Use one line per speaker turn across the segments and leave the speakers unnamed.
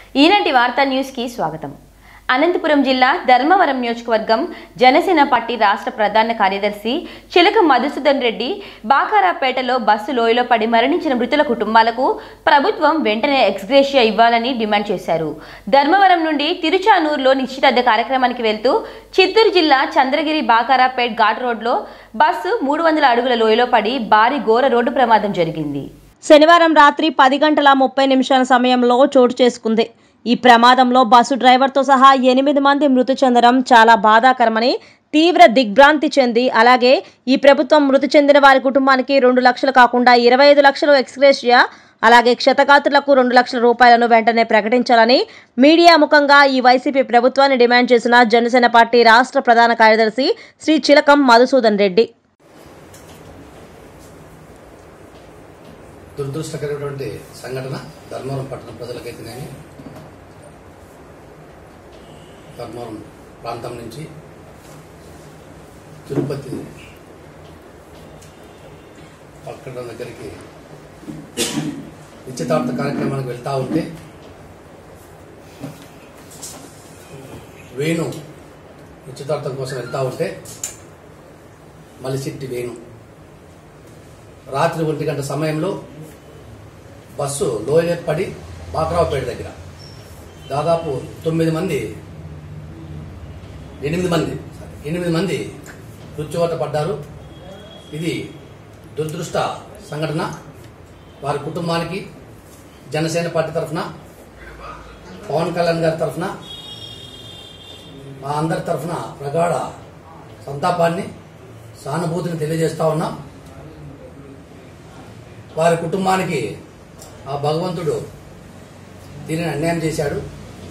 ఈనాటి వార్తా న్యూస్కి స్వాగతం అనంతపురం జిల్లా ధర్మవరం నియోజకవర్గం జనసేన పార్టీ రాష్ట్ర ప్రధాన కార్యదర్శి చిలక మధుసూదన్ రెడ్డి బాకారాపేటలో బస్సు లోయలో పడి మరణించిన మృతుల కుటుంబాలకు ప్రభుత్వం వెంటనే ఎక్స్గ్రేషియా ఇవ్వాలని డిమాండ్ చేశారు ధర్మవరం నుండి తిరుచానూరులో నిశ్చితార్థ కార్యక్రమానికి వెళ్తూ చిత్తూరు జిల్లా చంద్రగిరి బాకారాపేట్ ఘాట్ రోడ్లో బస్సు మూడు వందల అడుగుల లోయలో పడి భారీ ఘోర రోడ్డు ప్రమాదం జరిగింది
శనివారం రాత్రి పది గంటల ముప్పై నిమిషాల సమయంలో చోటు చేసుకుంది ఈ ప్రమాదంలో బస్సు డ్రైవర్తో సహా ఎనిమిది మంది మృతి చెందడం చాలా బాధాకరమని తీవ్ర దిగ్భ్రాంతి చెంది అలాగే ఈ ప్రభుత్వం మృతి చెందిన వారి కుటుంబానికి రెండు లక్షలు కాకుండా ఇరవై ఐదు లక్షలు ఎక్స్గ్రేషియా అలాగే క్షతగాత్రులకు రెండు లక్షల రూపాయలను వెంటనే ప్రకటించాలని మీడియా ముఖంగా ఈ వైసీపీ ప్రభుత్వాన్ని డిమాండ్ చేసిన జనసేన పార్టీ రాష్ట్ర ప్రధాన కార్యదర్శి శ్రీ చిలకం మధుసూదన్ రెడ్డి
దురదృష్టకరమైనటువంటి సంఘటన ధర్మవరం పట్టణ ప్రజలకైతేనేమి ధర్మవరం ప్రాంతం నుంచి తిరుపతి పట్టణం దగ్గరికి నిశ్చితార్థ కార్యక్రమానికి వెళ్తా ఉంటే వేణు నిశ్చితార్థం కోసం వెళ్తా ఉంటే మలిసిట్టి వేణు రాత్రి ఒంటి గంట సమయంలో బస్సు లోయ పడి బాక్రావుపేట దగ్గర దాదాపు తొమ్మిది మంది ఎనిమిది మంది సారీ, ఎనిమిది మంది మృత్యువాత పడ్డారు ఇది దురదృష్ట సంఘటన వారి కుటుంబానికి జనసేన పార్టీ తరఫున పవన్ కళ్యాణ్ గారి తరఫున మా అందరి తరఫున ప్రగాఢ సంతాపాన్ని సానుభూతిని తెలియజేస్తా ఉన్నాం వారి కుటుంబానికి ఆ భగవంతుడు దీనిని అన్యాయం చేశాడు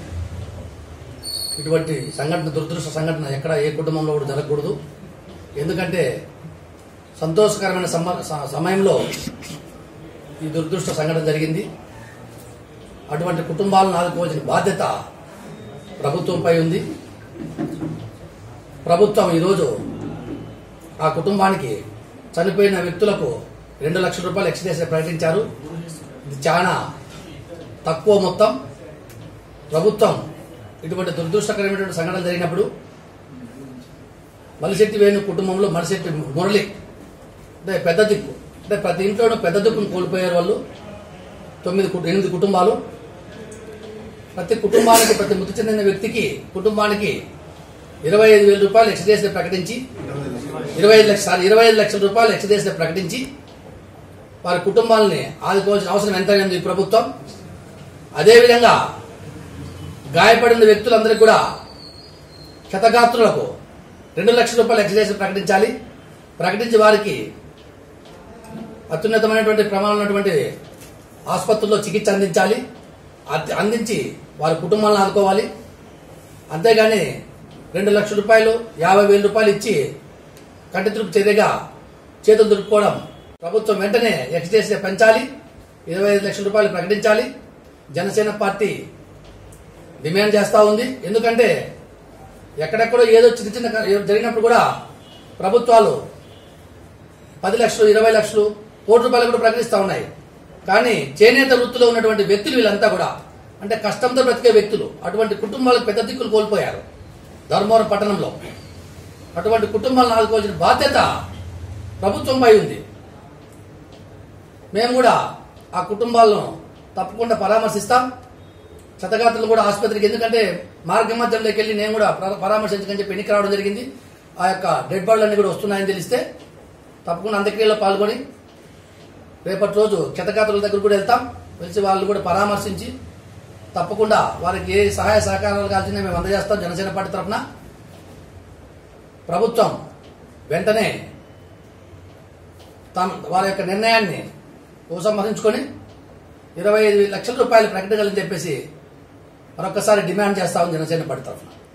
ఇటువంటి సంఘటన దురదృష్ట సంఘటన ఎక్కడ ఏ కుటుంబంలో కూడా జరగకూడదు ఎందుకంటే సంతోషకరమైన సమ- స- సమయంలో ఈ దురదృష్ట సంఘటన జరిగింది అటువంటి కుటుంబాలను ఆదుకోవాల్సిన బాధ్యత ప్రభుత్వంపై ఉంది ప్రభుత్వం ఈరోజు ఆ కుటుంబానికి చనిపోయిన వ్యక్తులకు రెండు లక్షల రూపాయలు ఎక్స్గ్రేస్ ప్రకటించారు ఇది చాలా తక్కువ మొత్తం ప్రభుత్వం ఇటువంటి దురదృష్టకరమైనటువంటి సంఘటన జరిగినప్పుడు మలిశెట్టి వేణు కుటుంబంలో మలిశెట్టి మురళి అంటే పెద్ద దిక్కు అంటే ప్రతి ఇంట్లోనూ పెద్ద దిక్కును కోల్పోయారు వాళ్ళు తొమ్మిది కు- ఎనిమిది కుటుంబాలు ప్రతి కుటుంబానికి ప్రతి మృతి చెందిన వ్యక్తికి కుటుంబానికి ఇరవై ఐదు వేల రూపాయలు ఎక్స్గ్రేస్ ప్రకటించి ఇరవై ఐదు లక్షల సారీ ఇరవై ఐదు లక్షల రూపాయలు ఎక్స్గ్రేస్ ప్రకటించి వారి కుటుంబాలని ఆదుకోవాల్సిన అవసరం ఎంత ఉంది ఈ ప్రభుత్వం అదేవిధంగా గాయపడిన వ్యక్తులందరికీ కూడా క్షతగాత్రులకు రెండు లక్షల రూపాయలు ఎక్స్గ్రేస్ ప్రకటించాలి ప్రకటించి వారికి అత్యున్నతమైనటువంటి ప్రమాణం ఉన్నటువంటి ఆసుపత్రుల్లో చికిత్స అందించాలి అతి- అందించి వారి కుటుంబాలను ఆదుకోవాలి అంతేగాని రెండు లక్షల రూపాయలు యాభై వేల రూపాయలు ఇచ్చి కంటి తురుపు చర్యగా చేతులు దులుపుకోవడం ప్రభుత్వం వెంటనే ఎక్స్టేస్ పెంచాలి ఇరవై ఐదు లక్షల రూపాయలు ప్రకటించాలి జనసేన పార్టీ డిమాండ్ చేస్తా ఉంది ఎందుకంటే ఎక్కడెక్కడో ఏదో చిన్న చిన్న క- జరిగినప్పుడు కూడా ప్రభుత్వాలు పది లక్షలు ఇరవై లక్షలు కోటి రూపాయలు కూడా ప్రకటిస్తూ ఉన్నాయి కానీ చేనేత వృత్తిలో ఉన్నటువంటి వ్యక్తులు వీళ్ళంతా కూడా అంటే కష్టంతో బ్రతికే వ్యక్తులు అటువంటి కుటుంబాలకు పెద్ద దిక్కులు కోల్పోయారు ధర్మవరం పట్టణంలో అటువంటి కుటుంబాలను ఆదుకోవాల్సిన బాధ్యత ప్రభుత్వంపై ఉంది మేము కూడా ఆ కుటుంబాలను తప్పకుండా పరామర్శిస్తాం క్షతగాత్రులు కూడా ఆసుపత్రికి ఎందుకంటే మార్గ మధ్యంలోకి వెళ్ళి నేను కూడా పరా- పరామర్శించకని చెప్పి ఎన్నిక రావడం జరిగింది ఆ యొక్క డెడ్ బాడీలన్నీ కూడా వస్తున్నాయని తెలిస్తే తప్పకుండా అంత్యక్రియలో పాల్గొని రేపటి రోజు క్షతగాత్రుల దగ్గర కూడా వెళ్తాం వెలిసి వాళ్ళు కూడా పరామర్శించి తప్పకుండా వారికి ఏ సహాయ సహకారాలు కావాల్సిన మేము అందజేస్తాం జనసేన పార్టీ తరఫున ప్రభుత్వం వెంటనే తమ వారి యొక్క నిర్ణయాన్ని ఉపసంహరించుకొని ఇరవై ఐదు లక్షల రూపాయలు ప్రకటించాలని చెప్పేసి మరొకసారి డిమాండ్ చేస్తామని జనసేన పార్టీ తరఫున